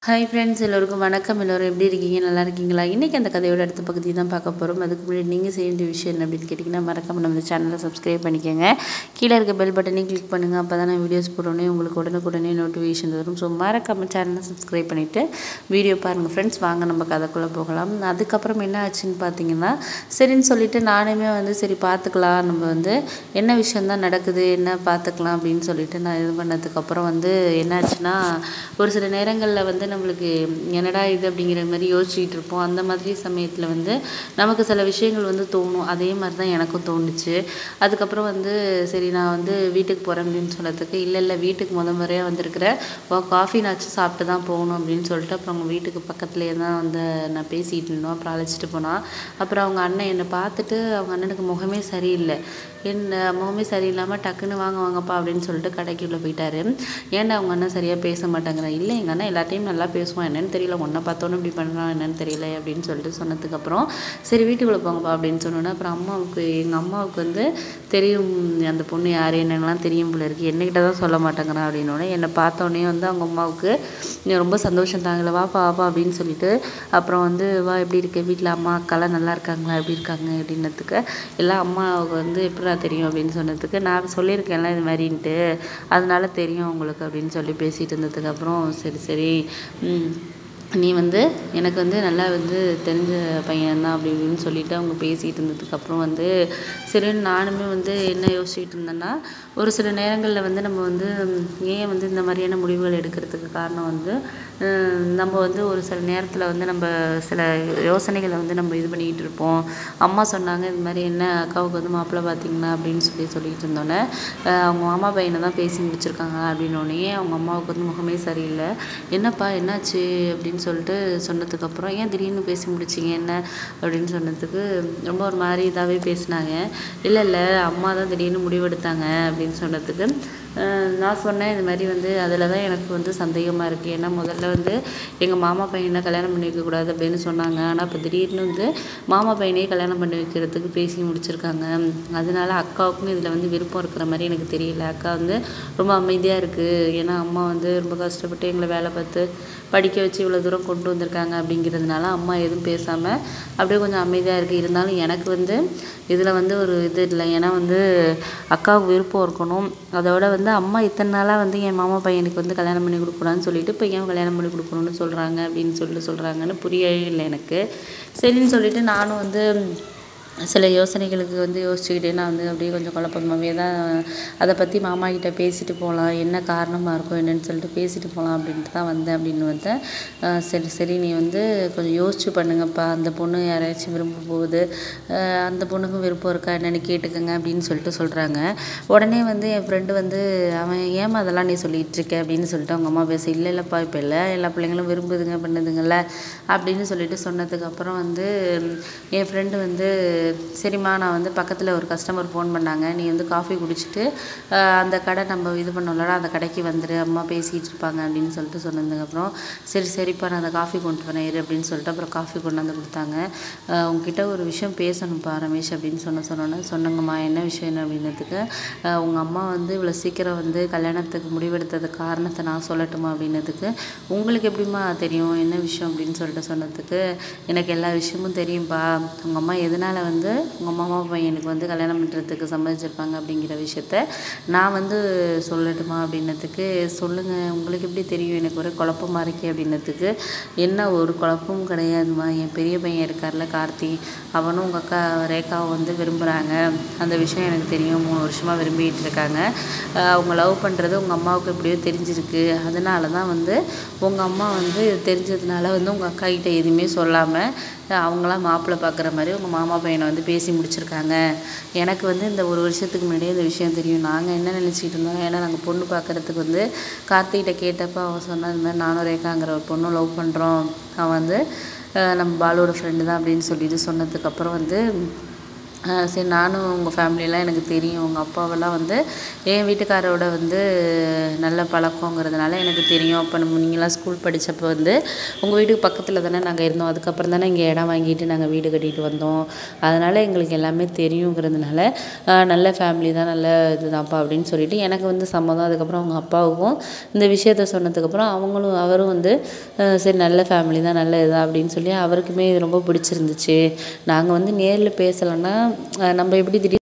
hi friends எல்லோருக்கும் வணக்கம் எல்லோரும் எப்படி இருக்கீங்க நல்லா இருக்கீங்களா இன்றைக்கி அந்த கதையோட அடுத்த பகுதி தான் பார்க்க போகிறோம் அதுக்கு முன்னாடி நீங்கள் செய்ய வேண்டிய விஷயம் என்ன அப்படின்னு கேட்டிங்கன்னா மறக்காம நம்ம சேனலை சப்ஸ்கிரைப் பண்ணிக்கோங்க கீழே இருக்க பெல் பட்டனையும் கிளிக் பண்ணுங்கள் அப்போ தான் நான் வீடியோஸ் போடனே உங்களுக்கு உடனுக்குடனே நோட்டிஃபிகேஷன் வரும் ஸோ மறக்காம சேனலை சப்ஸ்கிரைப் பண்ணிவிட்டு வீடியோ பாருங்கள் ஃப்ரெண்ட்ஸ் வாங்க நம்ம கதைக்குள்ளே போகலாம் அதுக்கப்புறம் என்ன ஆச்சுன்னு பார்த்தீங்கன்னா சரின்னு சொல்லிட்டு நானுமே வந்து சரி பார்த்துக்கலாம் நம்ம வந்து என்ன விஷயந்தான் நடக்குது என்ன பார்த்துக்கலாம் அப்படின்னு சொல்லிட்டு நான் இது பண்ணதுக்கப்புறம் வந்து என்னாச்சுன்னா ஒரு சில நேரங்களில் வந்து நம்மளுக்கு என்னடா இது அப்படிங்கிற மாதிரி யோசிச்சுட்டு இருப்போம் அந்த மாதிரி சமயத்தில் வந்து நமக்கு சில விஷயங்கள் வந்து தோணும் அதே மாதிரி தான் எனக்கும் தோணுச்சு அதுக்கப்புறம் வந்து சரி நான் வந்து வீட்டுக்கு போகிறேன் அப்படின்னு சொன்னதுக்கு இல்லை இல்லை வீட்டுக்கு முத முறையாக வந்திருக்கிறேன் ஓ காஃபி நாச்சும் சாப்பிட்டு தான் போகணும் அப்படின்னு சொல்லிட்டு அப்புறம் அவங்க வீட்டுக்கு பக்கத்துலேயே தான் வந்து நான் பேசிகிட்டு இருந்தோம் அப்புறம் அழைச்சிட்டு போனான் அப்புறம் அவங்க அண்ணன் என்னை பார்த்துட்டு அவங்க அண்ணனுக்கு முகமே சரியில்லை என்ன முகமே சரியில்லாமல் டக்குன்னு வாங்க வாங்கப்பா அப்படின்னு சொல்லிட்டு கடைக்குள்ளே போயிட்டாரு ஏன்டா அவங்க அண்ணன் சரியாக பேச மாட்டேங்கிறான் இல்லை எங்கள் அண்ணன் எல்லாத்தையும் நல்லா பேசுவான் என்னன்னு தெரியல ஒன்றை பார்த்தோன்னு இப்படி பண்ணுறான் என்னன்னு தெரியல அப்படின்னு சொல்லிட்டு சொன்னதுக்கப்புறம் சரி வீட்டுக்குள்ளே போங்கப்பா அப்படின்னு சொன்னோன்னே அப்புறம் அம்மாவுக்கு எங்கள் அம்மாவுக்கு வந்து தெரியும் அந்த பொண்ணு யார் என்னென்னலாம் தெரியும் போல இருக்குது என்னக்கிட்ட தான் சொல்ல மாட்டேங்கிறான் அப்படின்னோடனே என்னை பார்த்தோன்னே வந்து அவங்க அம்மாவுக்கு "நீ ரொம்ப சந்தோஷம் தாங்கல வாப்பா வாப்பா அப்படின்னு சொல்லிட்டு அப்புறம் வந்து வா எப்படி இருக்க வீட்டில் அம்மா அக்காலாம் நல்லா இருக்காங்களா எப்படி இருக்காங்க அப்படின்னதுக்கு எல்லாம் அம்மாவுக்கு வந்து எப்படிடா தெரியும் அப்படின்னு சொன்னதுக்கு நான் சொல்லியிருக்கேன்ல இது மாதிரின்ட்டு அதனால தெரியும் உங்களுக்கு அப்படின்னு சொல்லி பேசிகிட்டு இருந்ததுக்கு அப்புறம் சரி சரி ம் நீ வந்து எனக்கு வந்து நல்லா வந்து தெரிஞ்ச பையன்தான் அப்படி இப்படின்னு சொல்லிட்டு அவங்க பேசிகிட்டு இருந்ததுக்கப்புறம் வந்து சரின்னு நானுமே வந்து என்ன யோசிச்சுட்டு இருந்தேன்னா ஒரு சில நேரங்களில் வந்து நம்ம வந்து ஏன் வந்து இந்த மாதிரியான முடிவுகள் எடுக்கிறதுக்கு காரணம் வந்து ஹம், நம்ம வந்து ஒரு சில நேரத்தில் வந்து நம்ம சில யோசனைகளை வந்து நம்ம இது பண்ணிக்கிட்டு இருப்போம் அம்மா சொன்னாங்க இது மாதிரி என்ன அக்காவுக்கு வந்து மாப்பிள்ளை பார்த்தீங்கன்னா அப்படின்னு சொல்லி சொல்லிட்டு இருந்தோன்னே அஹ் அவங்க மாமா பையனை தான் பேசி முடிச்சிருக்காங்க அப்படின்னோடனே அவங்க அம்மாவுக்கு வந்து முகமே சரியில்லை என்னப்பா என்னாச்சு அப்படின்னு சொல்லிட்டு சொன்னதுக்கப்புறம் ஏன் திடீர்னு பேசி முடிச்சிங்க என்ன அப்படின்னு சொன்னதுக்கு ரொம்ப ஒரு மாதிரி இதாகவே பேசினாங்க இல்லை இல்லை அம்மா தான் திடீர்னு முடிவெடுத்தாங்க அப்படின்னு சொன்னதுக்கு அஹ் நான் சொன்னேன் இது மாதிரி வந்து அதில் தான் எனக்கு வந்து சந்தேகமாக இருக்குது ஏன்னா முதல்ல வந்து எங்கள் மாமா பையனை கல்யாணம் பண்ணி வைக்கக்கூடாது அப்படின்னு சொன்னாங்க ஆனால் இப்போ திடீர்னு வந்து மாமா பையனையே கல்யாணம் பண்ணி வைக்கிறதுக்கு பேசி முடிச்சிருக்காங்க அதனால அக்காவுக்கும் இதில் வந்து விருப்பம் இருக்கிற மாதிரி எனக்கு தெரியல அக்கா வந்து ரொம்ப அமைதியாக இருக்குது ஏன்னா அம்மா வந்து ரொம்ப கஷ்டப்பட்டு எங்களை வேலை பார்த்து படிக்க வச்சு இவ்வளோ தூரம் கொண்டு வந்திருக்காங்க அப்படிங்கிறதுனால அம்மா எதுவும் பேசாமல் அப்படியே கொஞ்சம் அமைதியாக இருக்குது இருந்தாலும் எனக்கு வந்து இதில் வந்து ஒரு இது இல்லை ஏன்னா வந்து அக்காவுக்கு விருப்பம் இருக்கணும் அதோட வந்து அம்மா இத்தனை நாளாக வந்து என் மாமா பையனுக்கு வந்து கல்யாணம் பண்ணி கொடுக்கூடாதுன்னு சொல்லிட்டு இப்போ ஏன் கல்யாணம் பண்ணி கொடுக்கணும்னு சொல்கிறாங்க அப்படின்னு சொல்லிட்டு சொல்கிறாங்கன்னு புரியவே இல்லை எனக்கு சரின்னு சொல்லிட்டு நானும் வந்து சில யோசனைகளுக்கு வந்து யோசிச்சுக்கிட்டே நான் வந்து அப்படியே கொஞ்சம் குழப்பமாகவே தான் அதை பற்றி மாமா கிட்ட பேசிட்டு போகலாம் என்ன காரணமாக இருக்கும் என்னன்னு சொல்லிட்டு பேசிட்டு போகலாம் அப்படின்ட்டு தான் வந்தேன் அப்படின்னு வந்தேன் அஹ் சரி சரி நீ வந்து கொஞ்சம் யோசிச்சு பண்ணுங்கப்பா அந்த பொண்ணு யாரையாச்சும் விரும்ப போகுது அஹ் அந்த பொண்ணுக்கும் விருப்பம் இருக்கா என்னன்னு கேட்டுக்கங்க அப்படின்னு சொல்லிட்டு சொல்கிறாங்க உடனே வந்து என் ஃப்ரெண்டு வந்து அவன் ஏமா அதெல்லாம் நீ சொல்லிட்டு இருக்க அப்படின்னு சொல்லிட்டு அவங்க அம்மா பேச இல்லை இல்லைப்பா இப்போ இல்லை எல்லா பிள்ளைங்களும் விரும்புதுங்க பண்ணுதுங்கல்ல அப்படின்னு சொல்லிட்டு சொன்னதுக்கப்புறம் வந்து ம், என் ஃப்ரெண்டு வந்து சரிம்மா நான் வந்து பக்கத்தில் ஒரு கஸ்டமர் ஃபோன் பண்ணாங்க நீ வந்து காஃபி குடிச்சிட்டு அஹ், அந்த கடை நம்ம இது பண்ணோம்லடா அந்த கடைக்கு வந்துரு அம்மா பேசிகிட்டு இருப்பாங்க அப்படின்னு சொல்லிட்டு சொன்னதுக்கப்புறம் சரி சரிப்பா நான் அந்த காஃபி கொண்டு வரேன் இரு அப்படின்னு சொல்லிட்டு அப்புறம் காஃபி கொண்டாந்து கொடுத்தாங்க அஹ், உங்ககிட்ட ஒரு விஷயம் பேசணும்ப்பா ரமேஷ் அப்படின்னு சொன்ன சொன்னோன்னே சொன்னங்கம்மா என்ன விஷயம் என்ன அப்படின்னதுக்கு அஹ், உங்கள் அம்மா வந்து இவ்வளோ சீக்கிரம் வந்து கல்யாணத்துக்கு முடிவெடுத்தது காரணத்தை நான் சொல்லட்டுமா அப்படின்னதுக்கு உங்களுக்கு எப்படிம்மா தெரியும் என்ன விஷயம் அப்படின்னு சொல்லிட்டு சொன்னதுக்கு எனக்கு எல்லா விஷயமும் தெரியும்ப்பா உங்கள் அம்மா எதனால் வந்து உங்கள் மாமா பையனுக்கு வந்து கல்யாணம் பண்ணுறதுக்கு சம்மதிச்சிருப்பாங்க அப்படிங்கிற விஷயத்த நான் வந்து சொல்லட்டுமா அப்படின்னதுக்கு சொல்லுங்கள் உங்களுக்கு எப்படி தெரியும் எனக்கு ஒரே குழப்பமா இருக்கே அப்படின்னதுக்கு என்ன ஒரு குழப்பமும் கிடையாதும்மா என் பெரிய பையன் இருக்கார்ல கார்த்தி அவனும் உங்கள் அக்கா ரேகாவை வந்து விரும்புகிறாங்க அந்த விஷயம் எனக்கு தெரியும் மூணு வருஷமாக விரும்பிகிட்டு இருக்காங்க அஹ் அவங்க லவ் பண்ணுறது உங்கள் அம்மாவுக்கு எப்படியோ தெரிஞ்சிருக்கு அதனால தான் வந்து உங்கள் அம்மா வந்து இது தெரிஞ்சதுனால வந்து உங்கள் அக்கா கிட்ட எதுவுமே சொல்லாமல் அவங்களாம் மாப்பிள்ளை பார்க்குற மாதிரி உங்கள் மாமா பையனை வந்து பேசி முடிச்சிருக்காங்க எனக்கு வந்து இந்த ஒரு வருஷத்துக்கு முன்னாடியே இந்த விஷயம் தெரியும் நாங்கள் என்ன நினச்சிக்கிட்டு இருந்தோம் ஏன்னா நாங்கள் பொண்ணு பார்க்குறதுக்கு வந்து கார்த்திகிட்ட கேட்டப்போ அவன் சொன்னா இது மாதிரி நானும் ரேகாங்கிற ஒரு பொண்ணும் லவ் பண்ணுறோம் அவன் வந்து அஹ் நம்ம பாலுவோட ஃப்ரெண்டு தான் அப்படின்னு சொல்லிட்டு சொன்னதுக்கப்புறம் வந்து ஆஹ் சரி நானும் உங்கள் ஃபேமிலியெல்லாம் எனக்கு தெரியும் உங்கள் அப்பாவெல்லாம் வந்து என் வீட்டுக்காரோட வந்து நல்ல பழக்கங்கிறதுனால எனக்கு தெரியும் அப்போ நம்ம நீங்களாம் ஸ்கூல் படித்தப்போ வந்து உங்கள் வீட்டுக்கு பக்கத்தில் தானே நாங்கள் இருந்தோம் அதுக்கப்புறம் தானே இங்கே இடம் வாங்கிட்டு நாங்கள் வீடு கட்டிட்டு வந்தோம் அதனால் எங்களுக்கு எல்லாமே தெரியுங்கிறதுனால ஆஹ் நல்ல ஃபேமிலி தான் நல்ல இதுதான்ப்பா அப்படின்னு சொல்லிட்டு எனக்கு வந்து சம்மதம் அதுக்கப்புறம் அவங்க அப்பாவுக்கும் இந்த விஷயத்த சொன்னதுக்கப்புறம் அவங்களும் அவரும் வந்து ஆஹ் சரி நல்ல ஃபேமிலி தான் நல்ல இதா அப்படின்னு சொல்லி அவருக்குமே இது ரொம்ப பிடிச்சிருந்துச்சு நாங்கள் வந்து நேரில் பேசலைன்னா ஆஹ் நம்ம எப்படி திடீர்